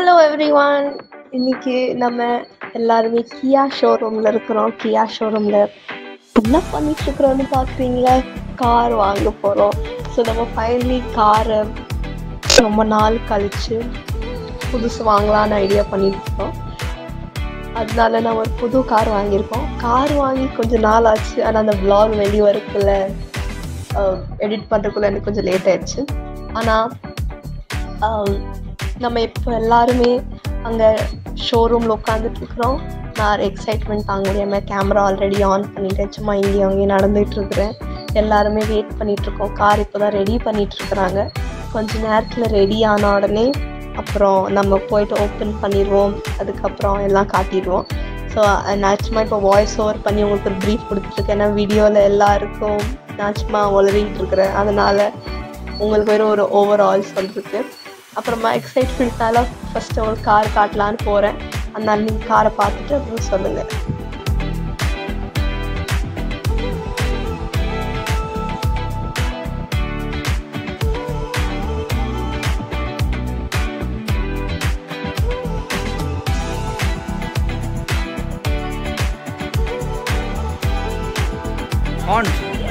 Hello everyone இன்னைக்கு நம்ம எல்லாருமே கியா ஷோரூமில் இருக்கிறோம் கியா ஷோரூமில் என்ன பண்ணிட்டு இருக்கிறோம்னு பார்க்குறீங்களா கார் வாங்க போகிறோம் ஸோ நம்ம ஃபைனலி காரை ரொம்ப நாள் கழிச்சு புதுசு வாங்கலான்னு ஐடியா பண்ணிட்டு இருக்கோம் அதனால நான் ஒரு புது கார் வாங்கியிருக்கோம் கார் வாங்கி கொஞ்சம் நாள் ஆச்சு ஆனால் அந்த vlog வெளியே வரக்குள்ள எடிட் பண்ணுறதுக்குள்ள எனக்கு கொஞ்சம் லேட் ஆயிடுச்சு ஆனால் நம்ம இப்போ எல்லாருமே அங்கே ஷோரூமில் உட்காந்துட்டு இருக்கிறோம் நான் எக்ஸைட்மெண்ட் தாங்க முடியாமல் கேமரா ஆல்ரெடி ஆன் பண்ணிட்டேன் சும்மா இங்கேயும் அங்கேயும் நடந்துட்டு இருக்கிறேன் எல்லாருமே வெயிட் பண்ணிட்டு இருக்கோம் கார் இப்போ தான் ரெடி பண்ணிட்டு இருக்கிறாங்க கொஞ்ச நேரத்தில் ரெடி ஆன உடனே அப்புறம் நம்ம போயிட்டு ஓப்பன் பண்ணிடுவோம் அதுக்கப்புறம் எல்லாம் காட்டிடுவோம் ஸோ நான் சும்மா இப்போ வாய்ஸ் ஓவர் பண்ணி உங்களுக்கு ஒரு ப்ரீஃப் கொடுத்துருக்கேன் ஏன்னா வீடியோவில் எல்லாருக்கும் நான் சும்மா உளறிட்டு இருக்கிறேன் அதனால் உங்களுக்கு வெறும் ஒரு ஓவரால் சொல்லிருக்கு அப்புறமா எக்ஸைட்மெண்ட்னால ஃபர்ஸ்ட் உங்களுக்கு கார் காட்டலான்னு போகிறேன் அதனால நீங்கள் காரை பார்த்துட்டு அப்புறம் சொல்லுங்கள் on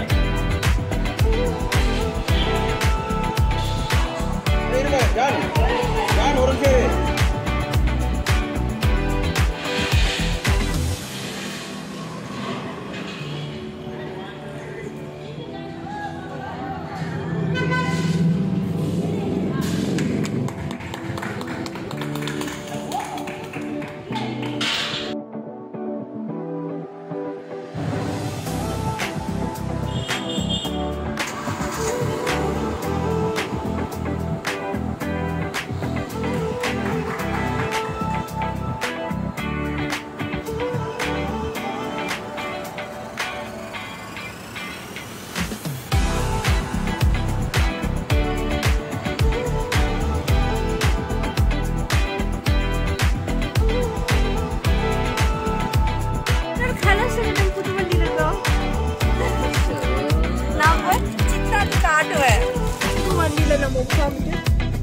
நம்ம சித்தாக்கு காட்டுவேன் புது வண்டியில நம்ம உட்காந்துட்டு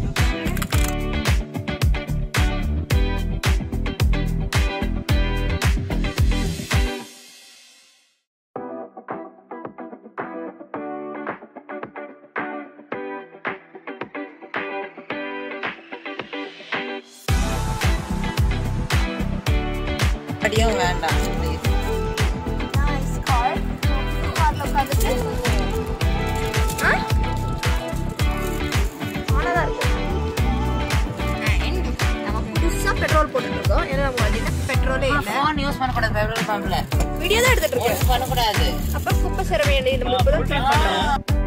அடியும் வேண்டாம் please. நைஸ் கார் கார்ல உட்காந்துட்டு ஆ ஆனதா இருக்கு நம்ம புதுசா பெட்ரோல் போட்டுட்டு இருக்கோம் ஏன்னா நம்ம வண்டியில பெட்ரோலே இல்ல phone use பண்ணக்கூடாது petrol pumpல. வீடியோ தான் எடுத்துட்டு இருக்கேன் use பண்ணக்கூடாது அப்ப குப்பை சேர வேண்டிய நம்ம இப்பதான் clean பண்றோம்